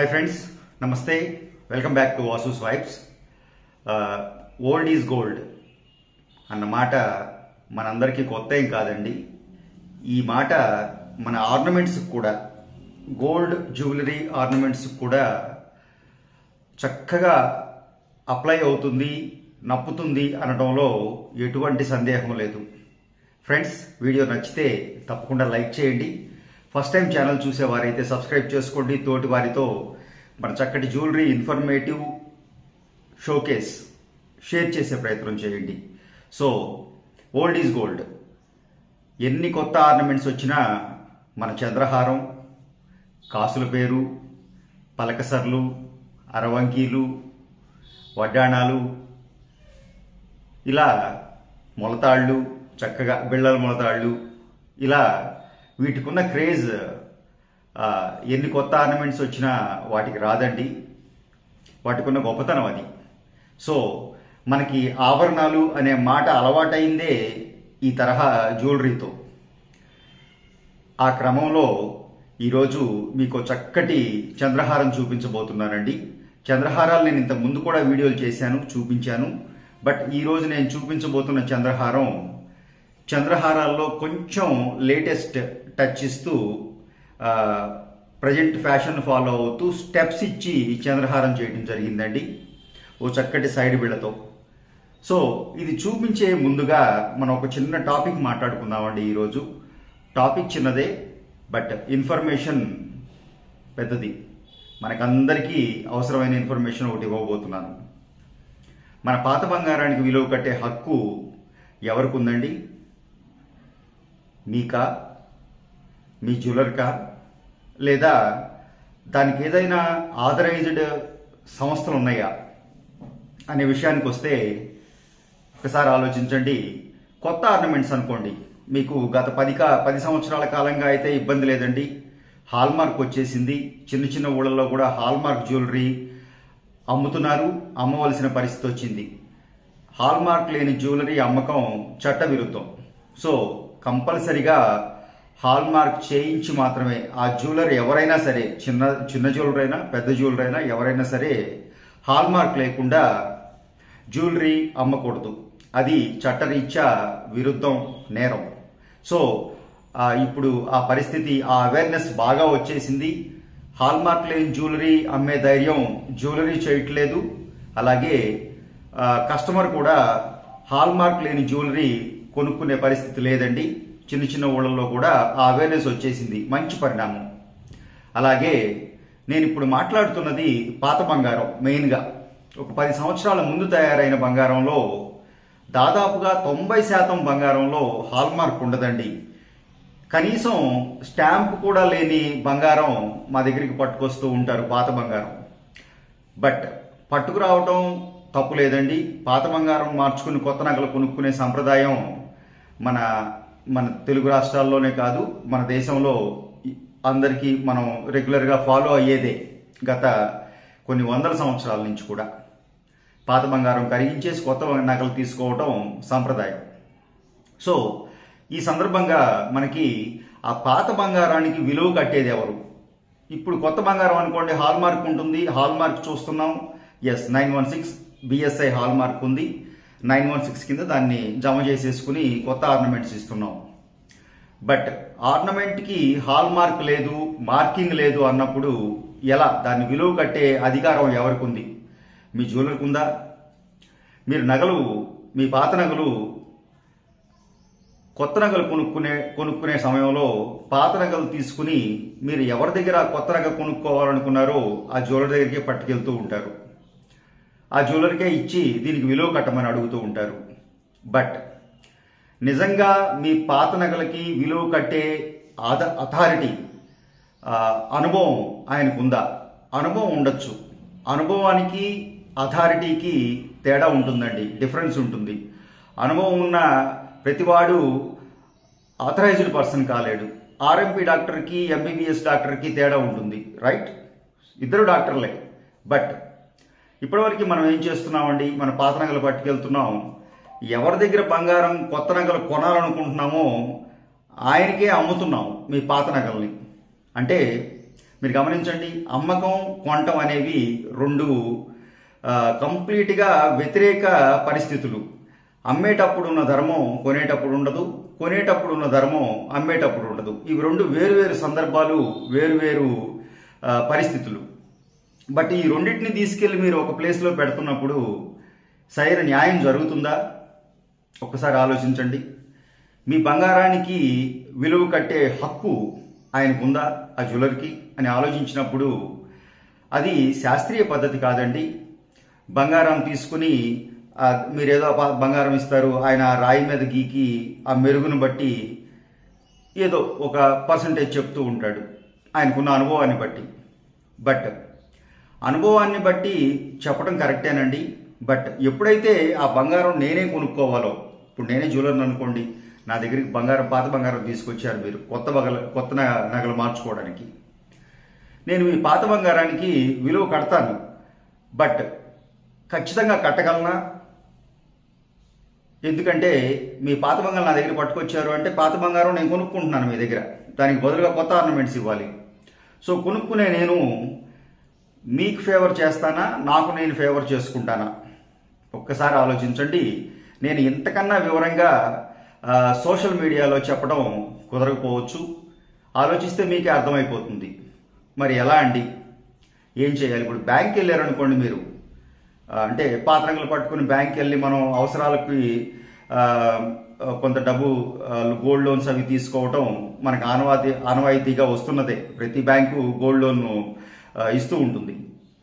hi friends namaste welcome back to Vasu's vibes old is gold అన్న మాట మనందరికీ కొత్త ఏం కాదండి ఈ మాట మన ఆర్నమెంట్స్ కూడా గోల్డ్ జ్యువెలరీ ఆర్నమెంట్స్ కూడా చక్కగా అప్లై అవుతుంది నప్పుతుంది అనడంలో ఎటువంటి సందేహం లేదు ఫ్రెండ్స్ వీడియో నచ్చితే తప్పకుండా లైక్ చేయండి ఫస్ట్ టైం ఛానల్ చూసేవారైతే సబ్స్క్రైబ్ చేసుకోండి తోటి వారితో మన చక్కటి జ్యువెలరీ ఇన్ఫర్మేటివ్ షోకేస్ షేర్ చేసే ప్రయత్నం చేయండి సో ఓల్డ్ ఈజ్ గోల్డ్ ఎన్ని కొత్త ఆర్నమెంట్స్ వచ్చినా మన చంద్రహారం కాసుల పేరు పలకసర్లు అరవంకీలు వడ్డాణాలు ఇలా మొలతాళ్ళు చక్కగా బిళ్ళల మొలతాళ్ళు ఇలా వీటికున్న క్రేజ్ ఆ, ఎన్ని కొత్త ఆర్నమెంట్స్ వచ్చినా వాటికి రాదండి వాటికున్న గొప్పతనం అది సో మనకి ఆభరణాలు అనే మాట అలవాటైందే ఈ తరహా జ్యువెలరీతో ఆ క్రమంలో ఈరోజు మీకు చక్కటి చంద్రహారం చూపించబోతున్నానండి చంద్రహారాలు నేను ఇంత ముందు కూడా వీడియోలు చేశాను చూపించాను బట్ ఈరోజు నేను చూపించబోతున్న చంద్రహారం చంద్రహారాల్లో కొంచెం లేటెస్ట్ టచ్ ఇస్తూ ప్రజెంట్ ఫ్యాషన్ ఫాలో అవుతూ స్టెప్స్ ఇచ్చి ఈ చంద్రహారం చేయడం జరిగిందండి ఓ చక్కటి సైడ్ బిళ్ళతో సో ఇది చూపించే ముందుగా మనం ఒక చిన్న టాపిక్ మాట్లాడుకుందామండి ఈరోజు టాపిక్ చిన్నదే బట్ ఇన్ఫర్మేషన్ పెద్దది మనకందరికీ అవసరమైన ఇన్ఫర్మేషన్ ఒకటి ఇవ్వబోతున్నాను మన పాత బంగారానికి విలువ కట్టే హక్కు ఎవరికి ఉందండి మీకా మీ జ్యువెలర్కా లేదా దానికి ఏదైనా ఆథరైజ్డ్ సంస్థలు ఉన్నాయా అనే విషయానికి వస్తే ఒకసారి ఆలోచించండి కొత్త ఆర్నమెంట్స్ అనుకోండి మీకు గత పది కా పది సంవత్సరాల కాలంగా అయితే ఇబ్బంది లేదండి హాల్మార్క్ వచ్చేసింది చిన్న చిన్న ఊళ్ళల్లో కూడా హాల్మార్క్ జ్యువెలరీ అమ్ముతున్నారు అమ్మవలసిన పరిస్థితి వచ్చింది హాల్మార్క్ లేని జ్యువెలరీ అమ్మకం చట్ట విరుద్ధం సో కంపల్సరిగా హాల్మార్క్ చేయించి మాత్రమే ఆ జ్యువెలరీ ఎవరైనా సరే చిన్న చిన్న జ్యువెలరీ అయినా పెద్ద జ్యువెలరీ అయినా ఎవరైనా సరే హాల్మార్క్ లేకుండా జ్యువెలరీ అమ్మకూడదు అది చట్టరీత్యా విరుద్ధం నేరం సో ఆ, ఇప్పుడు ఆ పరిస్థితి ఆ అవేర్నెస్ బాగా వచ్చేసింది హాల్మార్క్ లేని జ్యువెలరీ అమ్మే ధైర్యం జ్యువెలరీ చేయట్లేదు అలాగే ఆ, కస్టమర్ కూడా హాల్మార్క్ లేని జ్యువెలరీ కొనుక్కునే పరిస్థితి లేదండి చిన్న చిన్న ఊళ్ళల్లో కూడా ఆ అవేర్నెస్ వచ్చేసింది మంచి పరిణామం అలాగే నేను ఇప్పుడు మాట్లాడుతున్నది పాత బంగారం మెయిన్గా ఒక పది సంవత్సరాల ముందు తయారైన బంగారంలో దాదాపుగా తొంభై శాతం బంగారంలో హాల్మార్క్ ఉండదండి కనీసం స్టాంప్ కూడా లేని బంగారం మా దగ్గరికి పట్టుకొస్తూ ఉంటారు పాత బంగారం బట్ పట్టుకురావటం తప్పు లేదండి పాత బంగారం మార్చుకుని కొత్త నగలు కొనుక్కునే సంప్రదాయం మన మన తెలుగు రాష్ట్రాల్లోనే కాదు మన దేశంలో ఈ- అందరికీ మనం రెగ్యులర్గా ఫాలో అయ్యేదే గత కొన్ని వందల సంవత్సరాల నుంచి కూడా పాత బంగారం కరిగించేసి కొత్త నగలు తీసుకోవటం సంప్రదాయం సో ఈ సందర్భంగా మనకి ఆ పాత బంగారానికి విలువ కట్టేది ఎవరు ఇప్పుడు కొత్త బంగారం అనుకోండి హాల్ మార్క్ ఉంటుంది హాల్ మార్క్ చూస్తున్నాం yes nine one six BSI hallmark ఉంది నైన్ వన్ సిక్స్ కింద దాన్ని జమ చేసేసుకుని కొత్త ఆర్నమెంట్స్ ఇస్తున్నాం బట్ ఆర్నమెంట్కి హాల్ మార్క్ లేదు మార్కింగ్ లేదు అన్నప్పుడు ఎలా దాన్ని విలువ కట్టే అధికారం ఎవరికి ఉంది మీ జ్యువెలర్కి ఉందా మీరు నగలు మీ పాత నగలు కొత్త నగలు కొనుక్కునే కొనుక్కునే సమయంలో పాత నగలు తీసుకుని మీరు ఎవరి దగ్గర ఆ కొత్త నగ కొనుక్కోవాలనుకున్నారో ఆ జ్యువెలర్ దగ్గరికి పట్టుకెళ్తూ ఉంటారు ఆ జ్యువెలర్కే ఇచ్చి దీనికి విలువ కట్టమని అడుగుతూ ఉంటారు బట్ నిజంగా మీ పాత నగలకి విలువ కట్టే ఆధ అథారిటీ ఆ, అనుభవం ఆయనకుందా అనుభవం ఉండొచ్చు అనుభవానికి అథారిటీకి తేడా ఉంటుందండి డిఫరెన్స్ ఉంటుంది అనుభవం ఉన్న ప్రతివాడు ఆథరైజ్డ్ పర్సన్ కాలేడు ఆర్ఎంపీ డాక్టర్కి ఎంబీబీఎస్ డాక్టర్కి తేడా ఉంటుంది రైట్ ఇద్దరు డాక్టర్లే బట్ ఇప్పటివరకు మనం ఏం చేస్తున్నామండి మన పాత నగలు పట్టుకెళ్తున్నాం ఎవరి దగ్గర బంగారం కొత్త నగలు కొనాలనుకుంటున్నామో ఆయనకే అమ్ముతున్నాం మీ పాత నగల్ని అంటే మీరు గమనించండి అమ్మకం కొనటం అనేవి రెండు ఆ, కంప్లీట్గా వ్యతిరేక పరిస్థితులు అమ్మేటప్పుడు ఉన్న ధర్మం కొనేటప్పుడు ఉండదు కొనేటప్పుడు ఉన్న ధర్మం అమ్మేటప్పుడు ఉండదు ఇవి రెండు వేరు వేరు సందర్భాలు వేరు వేరు ఆ, పరిస్థితులు బట్ ఈ రెండింటిని తీసుకెళ్లి మీరు ఒక ప్లేస్లో పెడుతున్నప్పుడు సరైన న్యాయం జరుగుతుందా ఒక్కసారి ఆలోచించండి మీ బంగారానికి విలువ కట్టే హక్కు ఆయనకుందా ఆ జ్యువెలర్కి అని ఆలోచించినప్పుడు అది శాస్త్రీయ పద్ధతి కాదండి బంగారం తీసుకుని ఆ, మీరేదో ప- బంగారం ఇస్తారు ఆయన ఆ రాయి మీద గీకి ఆ మెరుగును బట్టి ఏదో ఒక పర్సంటేజ్ చెప్తూ ఉంటాడు ఆయనకున్న అనుభవాన్ని బట్టి బట్ అనుభవాన్ని బట్టి చెప్పడం కరెక్టేనండి బట్ ఎప్పుడైతే ఆ బంగారం నేనే కొనుక్కోవాలో ఇప్పుడు నేనే జ్యువెలర్ అనుకోండి నా దగ్గరికి బంగారం పాత బంగారం తీసుకొచ్చారు మీరు కొత్త బగల కొత్త న- నగలు మార్చుకోవడానికి నేను మీ పాత బంగారానికి విలువ కడతాను బట్ ఖచ్చితంగా కట్టగలనా ఎందుకంటే మీ పాత బంగారం నా దగ్గర పట్టుకొచ్చారు అంటే పాత బంగారం నేను కొనుక్కుంటున్నాను మీ దగ్గర దానికి బదులుగా కొత్త ఆర్నమెంట్స్ ఇవ్వాలి సో కొనుక్కునే నేను మీకు ఫేవర్ చేస్తానా నాకు నేను ఫేవర్ చేసుకుంటానా ఒక్కసారి ఆలోచించండి నేను ఇంతకన్నా వివరంగా ఆ, సోషల్ మీడియాలో చెప్పడం కుదరకపోవచ్చు ఆలోచిస్తే మీకే అర్థమైపోతుంది మరి ఎలా అండి ఏం చేయాలి ఇప్పుడు బ్యాంక్ వెళ్ళారనుకోండి మీరు ఆ, అంటే పాత్రలు పట్టుకుని బ్యాంక్ వెళ్ళి మనం అవసరాలకి ఆ, కొంత డబ్బు ఆ, గోల్డ్ లోన్స్ అవి తీసుకోవటం మనకు ఆనవాతి ఆనవాయితీగా వస్తున్నదే ప్రతి బ్యాంకు గోల్డ్ లోన్ ఆ, ఇస్తూ ఉంటుంది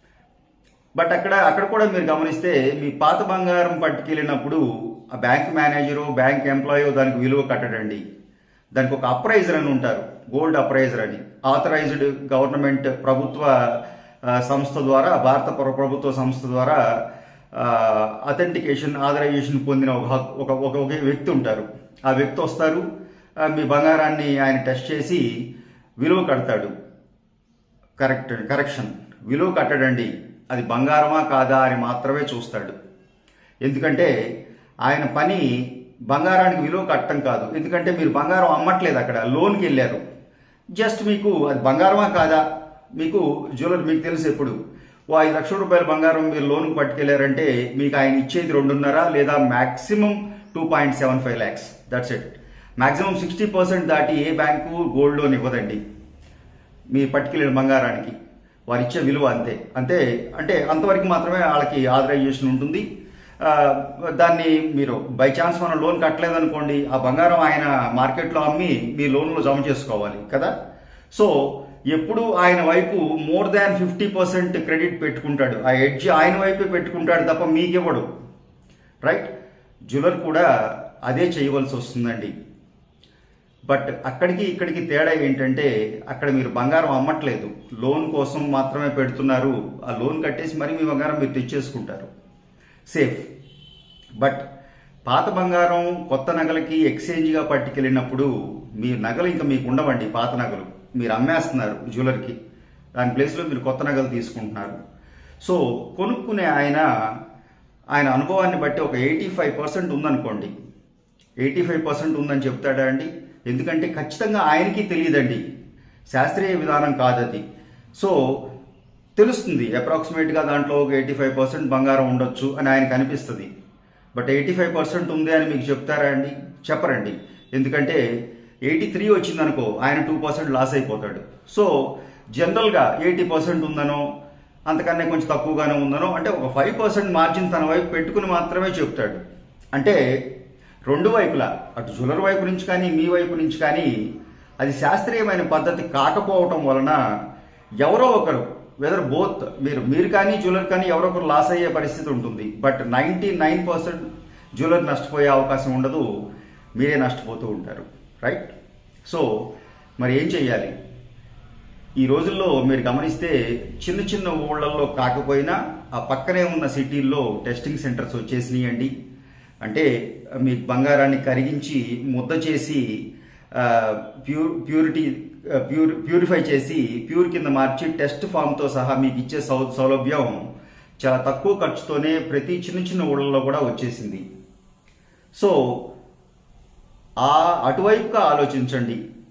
బట్ అక్కడ అక్కడ కూడా మీరు గమనిస్తే మీ పాత బంగారం పట్టుకెళ్ళినప్పుడు ఆ బ్యాంక్ మేనేజరు బ్యాంక్ ఎంప్లాయీ దానికి విలువ కట్టడండి దానికి ఒక అప్రైజర్ అని ఉంటారు గోల్డ్ అప్రైజర్ అని ఆథరైజ్డ్ గవర్నమెంట్ ప్రభుత్వ ఆ, సంస్థ ద్వారా భారత ప్ర- ప్రభుత్వ సంస్థ ద్వారా అథెంటికేషన్ ఆథరైజేషన్ పొందిన ఒక హక్- ఒక ఒక ఒక వ్యక్తి ఉంటారు ఆ వ్యక్తి వస్తారు ఆ, మీ బంగారాన్ని ఆయన టెస్ట్ చేసి విలువ కడతాడు కరెక్ట్ కరెక్షన్ విలువ కట్టడండి అది బంగారమా కాదా అని మాత్రమే చూస్తాడు ఎందుకంటే ఆయన పని బంగారానికి విలువ కట్టడం కాదు ఎందుకంటే మీరు బంగారం అమ్మట్లేదు అక్కడ లోన్కి వెళ్ళారు జస్ట్ మీకు అది బంగారమా కాదా మీకు జ్యువెలర్ మీకు తెలుసు ఎప్పుడు ఓ ఐదు లక్షల రూపాయల బంగారం మీరు లోన్కి పట్టుకెళ్లారంటే మీకు ఆయన ఇచ్చేది రెండున్నర లేదా maximum two point seven five lakhs that's it maximum sixty percent దాటి ఏ బ్యాంకు గోల్డ్ లోన్ ఇవ్వదండి మీ పట్టుకెళ్ళిన బంగారానికి వారు ఇచ్చే విలువ అంతే అంతే అంటే అంతవరకు మాత్రమే వాళ్ళకి ఆథరైజేషన్ ఉంటుంది ఆ, దాన్ని మీరు బై ఛాన్స్ మనం లోన్ కట్టలేదనుకోండి ఆ బంగారం ఆయన మార్కెట్లో అమ్మి మీ లోన్లో జమ చేసుకోవాలి కదా సో ఎప్పుడు ఆయన వైపు more than fifty percent credit పెట్టుకుంటాడు ఆ ఎడ్జ్ ఆయన వైపే పెట్టుకుంటాడు తప్ప మీకివ్వడు రైట్ జ్యువెలర్ కూడా అదే చేయవలసి వస్తుందండి బట్ అక్కడికి ఇక్కడికి తేడా ఏంటంటే అక్కడ మీరు బంగారం అమ్మట్లేదు లోన్ కోసం మాత్రమే పెడుతున్నారు ఆ లోన్ కట్టేసి మరి మీ బంగారం మీరు తెచ్చేసుకుంటారు సేఫ్ బట్ పాత బంగారం కొత్త నగలకి ఎక్స్చేంజ్గా పట్టుకెళ్ళినప్పుడు మీ నగలు ఇంకా మీకు ఉండవండి పాత నగలు మీరు అమ్మేస్తున్నారు జ్యువెలర్కి దాని ప్లేస్లో మీరు కొత్త నగలు తీసుకుంటున్నారు సో కొనుక్కునే ఆయన ఆయన అనుభవాన్ని బట్టి ఒక ఎయిటీ ఫైవ్ పర్సెంట్ ఉందనుకోండి ఎయిటీ ఫైవ్ పర్సెంట్ ఉందని చెప్తాడా అండి ఎందుకంటే ఖచ్చితంగా ఆయనకి తెలియదండి శాస్త్రీయ విధానం కాదది సో తెలుస్తుంది అప్రాక్సిమేట్గా దాంట్లో ఒక ఎయిటీ ఫైవ్ పర్సెంట్ బంగారం ఉండొచ్చు అని ఆయనకు అనిపిస్తుంది బట్ ఎయిటీ ఫైవ్ పర్సెంట్ ఉంది అని మీకు చెప్తారా అండి చెప్పరండి ఎందుకంటే ఎయిటీ త్రీ వచ్చిందనుకో ఆయన టూ పర్సెంట్ లాస్ అయిపోతాడు సో జనరల్గా ఎయిటీ పర్సెంట్ ఉందనో అంతకన్నా కొంచెం తక్కువగానే ఉందనో అంటే ఒక ఫైవ్ పర్సెంట్ మార్జిన్ తన వైపు పెట్టుకుని మాత్రమే చెప్తాడు అంటే రెండు వైపులా అటు జ్యువెలర్ వైపు నుంచి కానీ మీ వైపు నుంచి కానీ అది శాస్త్రీయమైన పద్ధతి కాకపోవటం వలన ఎవరో ఒకరు వెదర్ బోత్ మీరు మీరు కానీ జ్యువెలర్ కానీ ఎవరో ఒకరు లాస్ అయ్యే పరిస్థితి ఉంటుంది but ninety nine percent jeweller నష్టపోయే అవకాశం ఉండదు మీరే నష్టపోతూ ఉంటారు రైట్ సో మరి ఏం చెయ్యాలి ఈ రోజుల్లో మీరు గమనిస్తే చిన్న చిన్న ఊళ్ళల్లో కాకపోయినా ఆ పక్కనే ఉన్న సిటీల్లో టెస్టింగ్ సెంటర్స్ వచ్చేసినాయండి అంటే మీ బంగారాన్ని కరిగించి ముద్ద చేసి ఆ, ప్యూర్ ప్యూరిటీ ఆ, ప్యూర్ ప్యూరిఫై చేసి ప్యూర్ కింద మార్చి టెస్ట్ ఫామ్తో సహా మీకు ఇచ్చే సౌ సౌలభ్యం చాలా తక్కువ ఖర్చుతోనే ప్రతి చిన్న చిన్న ఊళ్ళలో కూడా వచ్చేసింది సో ఆ అటువైపుగా ఆలోచించండి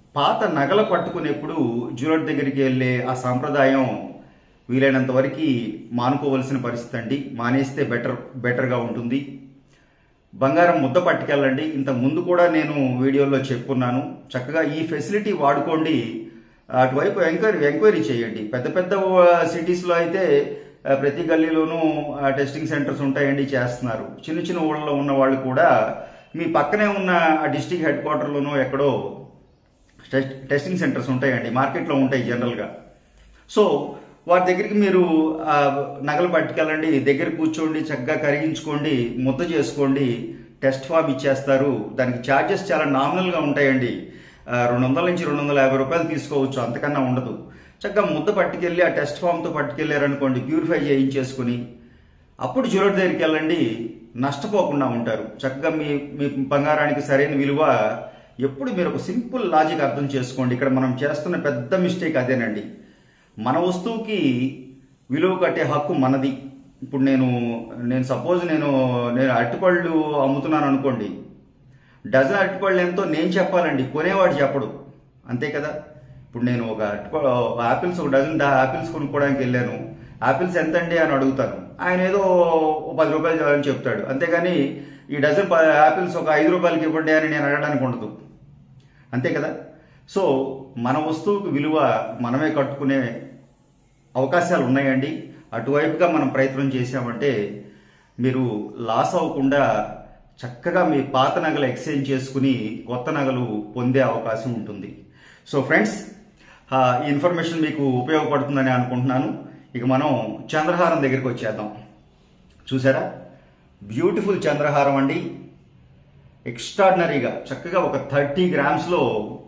పాత నగల పట్టుకునేప్పుడు జ్యువెలర్ దగ్గరికి వెళ్ళే ఆ సాంప్రదాయం వీలైనంత వరకు మానుకోవలసిన పరిస్థితి అండి మానేస్తే బెటర్ బెటర్గా ఉంటుంది బంగారం ముద్ద పట్టుకెళ్ళండి ఇంత ముందు కూడా నేను వీడియోలో చెప్పుకున్నాను చక్కగా ఈ ఫెసిలిటీ వాడుకోండి అటువైపు ఎంక్వైరీ ఎంక్వైరీ చేయండి పెద్ద పెద్ద సిటీస్లో అయితే ఆ, ప్రతి గల్లీలోనూ ఆ, టెస్టింగ్ సెంటర్స్ ఉంటాయండి చేస్తున్నారు చిన్న చిన్న ఊళ్ళలో ఉన్న వాళ్ళు కూడా మీ పక్కనే ఉన్న ఆ డిస్టిక్ హెడ్ క్వార్టర్లోనూ ఎక్కడో టెస్ట్ టెస్టింగ్ సెంటర్స్ ఉంటాయండి మార్కెట్లో ఉంటాయి జనరల్గా సో వారి దగ్గరికి మీరు ఆ, నగలు పట్టుకెళ్ళండి దగ్గర కూర్చోండి చక్కగా కరిగించుకోండి ముద్ద చేసుకోండి టెస్ట్ ఫామ్ ఇచ్చేస్తారు దానికి ఛార్జెస్ చాలా నామినల్గా ఉంటాయండి ఆ, రెండు వందల నుంచి రెండు వందల యాభై రూపాయలు తీసుకోవచ్చు అంతకన్నా ఉండదు చక్కగా ముద్ద పట్టుకెళ్ళి ఆ టెస్ట్ ఫామ్తో పట్టుకెళ్ళారనుకోండి ప్యూరిఫై చేయించేసుకుని అప్పుడు జ్యువెలర్ దగ్గరికి వెళ్ళండి నష్టపోకుండా ఉంటారు చక్కగా మీ మీ బంగారానికి సరైన విలువ ఎప్పుడు మీరు ఒక సింపుల్ లాజిక్ అర్థం చేసుకోండి ఇక్కడ మనం చేస్తున్న పెద్ద మిస్టేక్ అదేనండి మన వస్తువుకి విలువ కట్టే హక్కు మనది ఇప్పుడు నేను నేను సపోజ్ నేను నేను అరటిపళ్ళు అమ్ముతున్నాను అనుకోండి డజన్ అరటిపళ్ళు ఎంతో నేను చెప్పాలండి కొనేవాడు చెప్పడు అంతే కదా ఇప్పుడు నేను ఒక అరటిప ఒక ఆపిల్స్ ఒక డజన్ దా- ఆపిల్స్ కొనుక్కోవడానికి వెళ్ళాను ఆపిల్స్ ఎంత అండి అని అడుగుతాను ఆయన ఏదో ఓ పది రూపాయలు అని చెప్తాడు అంతేగాని ఈ డజన్ ప- ఆపిల్స్ ఒక ఐదు రూపాయలకి ఇవ్వండి అని నేను అడగడానికి ఉండదు అంతే కదా సో మన వస్తువుకు విలువ మనమే కట్టుకునే అవకాశాలు ఉన్నాయండి అటువైపుగా మనం ప్రయత్నం చేశామంటే మీరు లాస్ అవ్వకుండా చక్కగా మీ పాత నగలు ఎక్స్చేంజ్ చేసుకుని కొత్త నగలు పొందే అవకాశం ఉంటుంది సో ఫ్రెండ్స్ ఆ, ఈ ఇన్ఫర్మేషన్ మీకు ఉపయోగపడుతుందని అనుకుంటున్నాను ఇక మనం చంద్రహారం దగ్గరికి వచ్చేద్దాం చూసారా బ్యూటిఫుల్ చంద్రహారం అండి ఎక్స్ట్రాడినరీగా చక్కగా ఒక థర్టీ గ్రామ్స్లో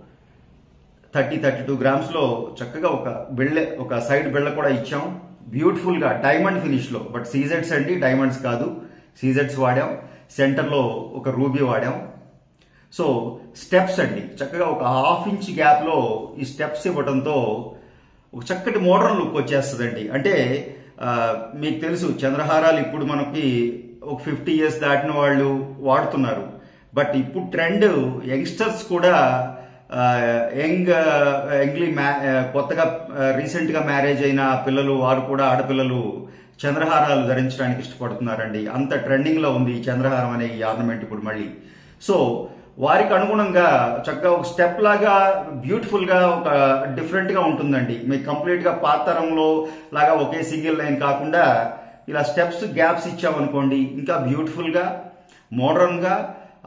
థర్టీ థర్టీ టూ గ్రామ్స్లో చక్కగా ఒక బిళ్ళె ఒక సైడ్ బిళ్ళ కూడా ఇచ్చాం బ్యూటిఫుల్గా డైమండ్ ఫినిష్లో బట్ సీజెడ్స్ అండి డైమండ్స్ కాదు సీజెడ్స్ వాడాం సెంటర్లో ఒక రూబీ వాడాం సో స్టెప్స్ అండి చక్కగా ఒక హాఫ్ ఇంచ్ గ్యాప్లో ఈ స్టెప్స్ ఇవ్వడంతో ఒక చక్కటి మోడర్న్ లుక్ వచ్చేస్తుందండి అంటే ఆ, మీకు తెలుసు చంద్రహారాలు ఇప్పుడు మనకి ఒక ఫిఫ్టీ ఇయర్స్ దాటిన వాళ్ళు వాడుతున్నారు బట్ ఇప్పుడు ట్రెండ్ యంగ్స్టర్స్ కూడా ఆ, యంగ్ ఆ, యంగ్లీ మ్యా ఆ, కొత్తగా ఆ, రీసెంట్గా మ్యారేజ్ అయిన పిల్లలు వారు కూడా ఆడపిల్లలు చంద్రహారాలు ధరించడానికి ఇష్టపడుతున్నారండి అంత ట్రెండింగ్లో ఉంది ఈ చంద్రహారం అనే ఈ ఆర్నమెంట్ ఇప్పుడు మళ్ళీ సో వారికి అనుగుణంగా చక్కగా ఒక స్టెప్ లాగా బ్యూటిఫుల్ గా ఒక డిఫరెంట్ గా ఉంటుందండి మీకు కంప్లీట్ గా పాత తరంలో లాగా ఒకే సింగిల్ లైన్ కాకుండా ఇలా స్టెప్స్ గ్యాప్స్ ఇచ్చామనుకోండి ఇంకా బ్యూటిఫుల్ గా మోడర్న్ గా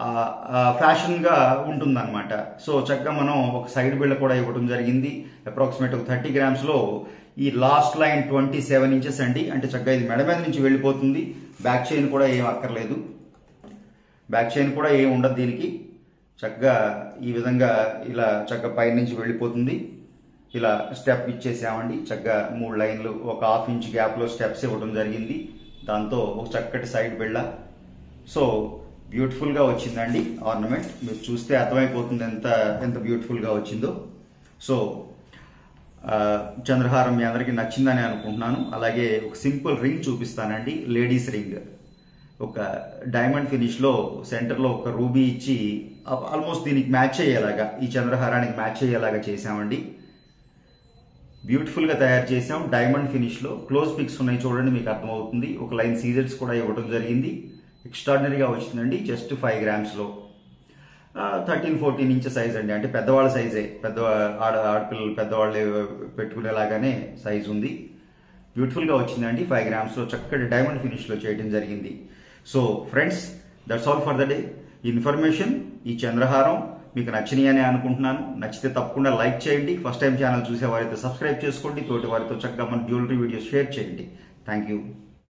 ఫ్యాషన్ గా ఉంటుందన్నమాట సో చక్కగా మనం ఒక సైడ్ బిళ్ళ కూడా ఇవ్వడం జరిగింది అప్రాక్సిమేట్ ఒక థర్టీ గ్రామ్స్ లో ఈ last line twenty seven inches అండి అంటే చక్కగా ఇది మెడ మీద నుంచి వెళ్ళిపోతుంది బ్యాక్ చైన్ కూడా ఏం అక్కర్లేదు బ్యాక్ చైన్ కూడా ఏం ఉండదు దీనికి చక్కగా ఈ విధంగా ఇలా చక్కగా పైనుంచి వెళ్ళిపోతుంది ఇలా స్టెప్ ఇచ్చేసామండి చక్కగా మూడు లైన్లు ఒక హాఫ్ ఇంచ్ గ్యాప్లో స్టెప్స్ ఇవ్వడం జరిగింది దాంతో ఒక చక్కటి సైడ్ బిళ్ళ సో బ్యూటిఫుల్గా వచ్చిందండి ఆర్నమెంట్ మీరు చూస్తే అర్థమైపోతుంది ఎంత ఎంత బ్యూటిఫుల్గా వచ్చిందో సో ఆ, చంద్రహారం మీ అందరికీ నచ్చిందని అనుకుంటున్నాను అలాగే ఒక సింపుల్ రింగ్ చూపిస్తానండి లేడీస్ రింగ్ ఒక డైమండ్ ఫినిష్ లో సెంటర్ లో ఒక రూబీ ఇచ్చి ఆల్మోస్ట్ దీనికి మ్యాచ్ అయ్యేలాగా ఈ చంద్రహారానికి మ్యాచ్ అయ్యేలాగా చేసామండి బ్యూటిఫుల్ గా తయారు చేసాం డైమండ్ ఫినిష్ లో క్లోజ్ పిక్స్ ఉన్నాయి చూడండి మీకు అర్థమవుతుంది ఒక లైన్ సీజర్స్ కూడా ఇవ్వడం జరిగింది ఎక్స్ట్రాడినరీగా వచ్చిందండి జస్ట్ ఫైవ్ గ్రామ్స్ లో థర్టీన్ ఫోర్టీన్ ఇంచ్ సైజ్ అండి అంటే పెద్దవాళ్ళ సైజే పెద్ద ఆడ ఆడపిల్లలు పెద్దవాళ్ళు పెట్టుకునేలాగానే సైజ్ ఉంది బ్యూటిఫుల్గా వచ్చిందండి ఫైవ్ గ్రామ్స్లో చక్కటి డైమండ్ ఫినిష్లో చేయడం జరిగింది so friends that's all for the day information ఈ చంద్రహారం మీకు నచ్చినాయి అని అనుకుంటున్నాను నచ్చితే తప్పకుండా లైక్ చేయండి ఫస్ట్ టైం ఛానల్ చూసే వారైతే సబ్స్క్రైబ్ చేసుకోండి తోటి వారితో చక్కగా మన జ్యువెలరీ వీడియోస్ షేర్ చేయండి థ్యాంక్ యూ